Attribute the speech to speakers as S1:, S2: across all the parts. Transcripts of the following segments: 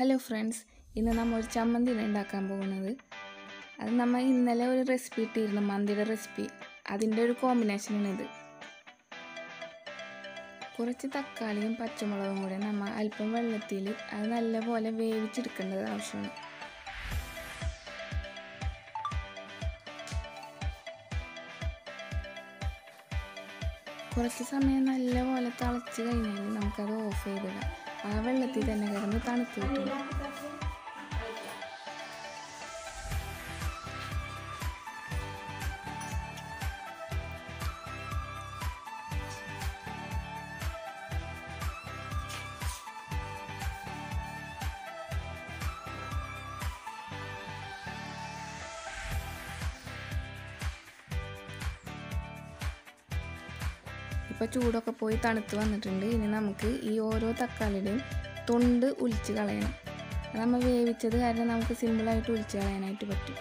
S1: Hello friends ഇന്ന് നമ്മൾ ഒരു ചമ്മന്തിയാണ് ഉണ്ടാക്കാൻ പോകുന്നത് അത് നമ്മൾ ഇന്നലെ ഒരു റെസിപ്പി ഇട്ടിരുന്നു മന്തിയുടെ റെസിപ്പി അതിൻ്റെ ഒരു കോമ്പിനേഷനാണിത് കുറച്ച് തക്കാളിയും പച്ചമുളകും കൂടെ നമ്മൾ അല്പം വെള്ളത്തിൽ അത് നല്ലപോലെ വേവിച്ചെടുക്കേണ്ടത് ആവശ്യമാണ് കുറച്ച് സമയം നല്ലപോലെ തിളച്ച് കഴിഞ്ഞാൽ നമുക്കത് ഓഫ് ചെയ്തിടാം ആ വെള്ളത്തിൽ തന്നെ കിടന്ന് തണുത്ത് കിട്ടും ഇപ്പോൾ ചൂടൊക്കെ പോയി തണുത്ത് വന്നിട്ടുണ്ട് ഇനി നമുക്ക് ഈ ഓരോ തക്കാളിയുടെയും തൊണ്ട് ഉലിച്ച് കളയണം അത് നമ്മൾ വേവിച്ചത് കാരണം നമുക്ക് സിമ്പിളായിട്ട് ഉലിച്ച് കളയാനായിട്ട് പറ്റും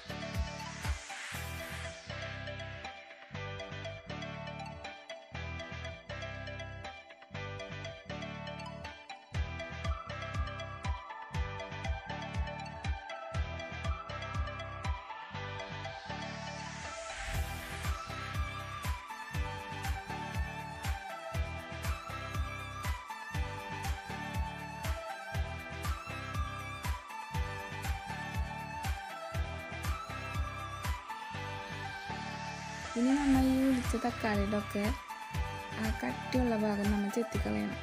S1: ഇനി നമ്മൾ ഈ ഉലിച്ച തക്കാളിയുടെ ഒക്കെ ആ കട്ടിയുള്ള ഭാഗം നമ്മൾ ചെത്തിക്കളയണം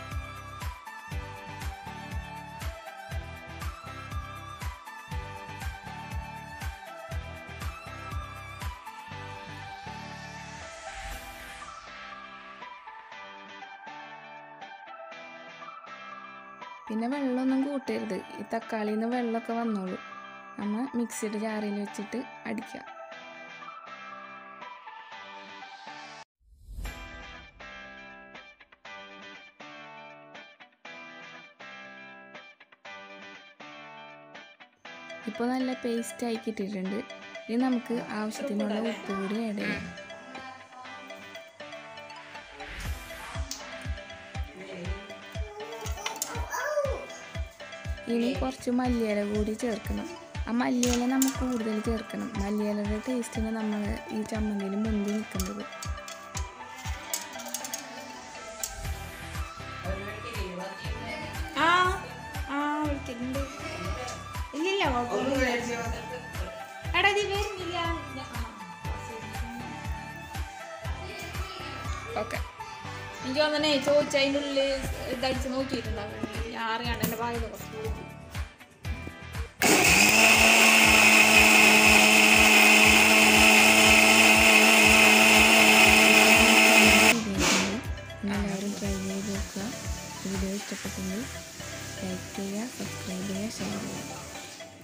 S1: പിന്നെ വെള്ളമൊന്നും കൂട്ടരുത് ഈ തക്കാളിയിൽ നിന്ന് വെള്ളമൊക്കെ വന്നോളൂ നമ്മൾ മിക്സിയുടെ ജാറിൽ വെച്ചിട്ട് അടിക്കുക ഇപ്പോൾ നല്ല പേസ്റ്റ് ആയി കിട്ടിയിട്ടുണ്ട് ഇനി നമുക്ക് ആവശ്യത്തിനുള്ള ഉപ്പ് കൂടി ആഡ് ചെയ്യാം ഇനി കുറച്ച് മല്ലിയില കൂടി ചേർക്കണം ആ മല്ലിയില നമ്മൾ കൂടുതൽ ചേർക്കണം മല്ലിയിലയുടെ ടേസ്റ്റിന് നമ്മൾ ഈ ചമ്മന്തിയിൽ മുന്തി നിൽക്കുന്നത്
S2: ആ ആ വിളിക്കുന്നുണ്ട് ഇല്ലില്ല കുഴപ്പമൊന്നുമില്ല എടാ ഇത് വരുന്നില്ല
S1: ഓക്കെ
S2: എനിക്ക് തോന്നണേ ചോദിച്ച അതിൻ്റെ ഉള്ളിൽ ഇതടിച്ച് നോക്കിയിട്ടുണ്ടാവും ഞാൻ അറിയാണ്ട് എൻ്റെ ഭാഗ്യം കുറച്ച് പോയി.
S1: എല്ലാവരും ട്രൈ ചെയ്ത് നോക്കുക വീഡിയോ ഇഷ്ടപ്പെട്ടെങ്കിൽ ലൈക്ക് ചെയ്യുക സബ്സ്ക്രൈബ് ചെയ്യുക ഷെയർ ചെയ്യുക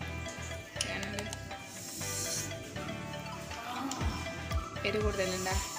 S2: എരി കൂടുതലുണ്ടാ